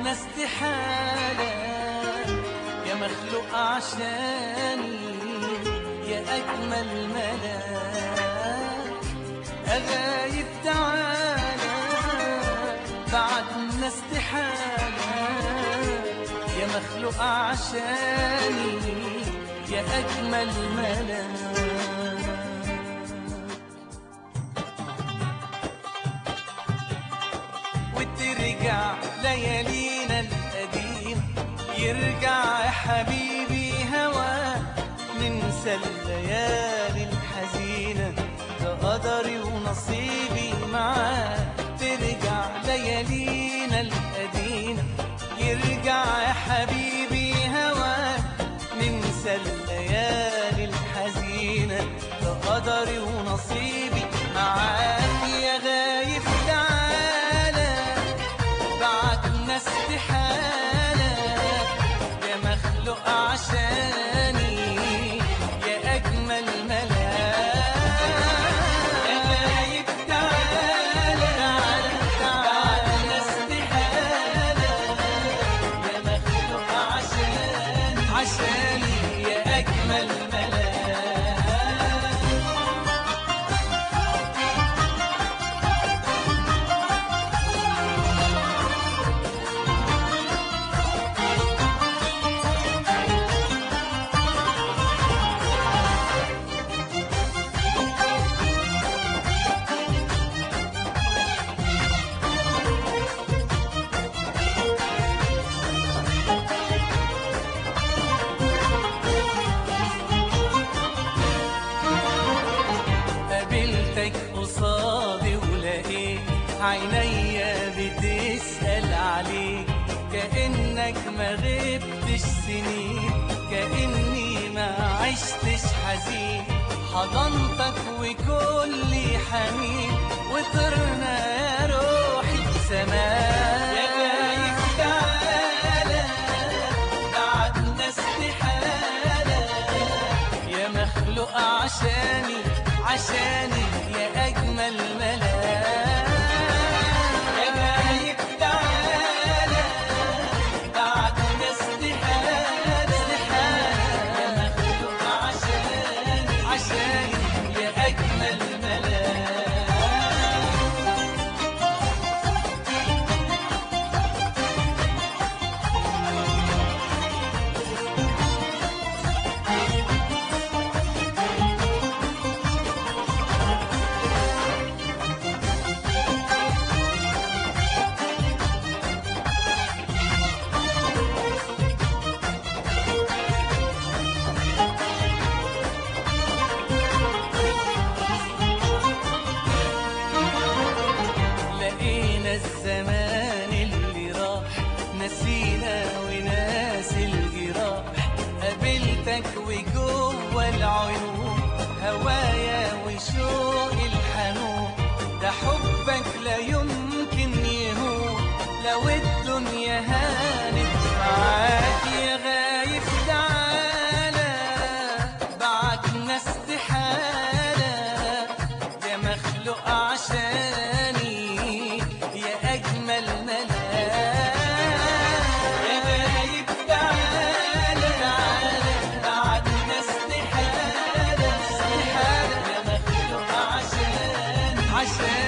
استحالة يا مخلوق عشاني يا أجمل ملاك أغايب تعالى بعدنا استحالة يا مخلوق عشاني يا أجمل ملاك وترجع ليالينا القديم يرجع يا حبيبي هواك ننسى الليالي الحزينة ده قدري ونصيبي معاك ترجع ليالينا القديمة يرجع يا حبيبي هواك ننسى الليالي الحزينة ده قدري ونصيبي معاك يا غايب تعالى بعدنا استحالة يا مخلوق عشاني يا أجمل ملاك يا غايب تعالى بعدنا استحالة يا مخلوق عشاني عشاني يا أجمل ملاك قابلتك قصادي ولقيت عينيا بتسأل عليك كأنك ما غبتش سنين كأني ما عشتش حزين حضنتك وكل حنين وطرنا يا روحي سماء يا غايب تعالى بعدنا استحالة يا مخلوق عشاني عشاني يا أجمل ملاك يا غايب تعالى بعدنا استحالة استحالة يا مخلوق عشاني عشاني يا أجمل ملاك لقينا الزمان اللي راح نسينا وناس الجراح قابلتك وجوه العيون هوايا وشوق الحنون ده حبك لا يمكن يهون لو الدنيا هانت معاك يا غايب تعالى بعدنا استحالة يا مخلوق عشاني يا أجمل ملاك يا غايب تعالى بعدنا استحالة استحالة يا مخلوق عشاني عشاني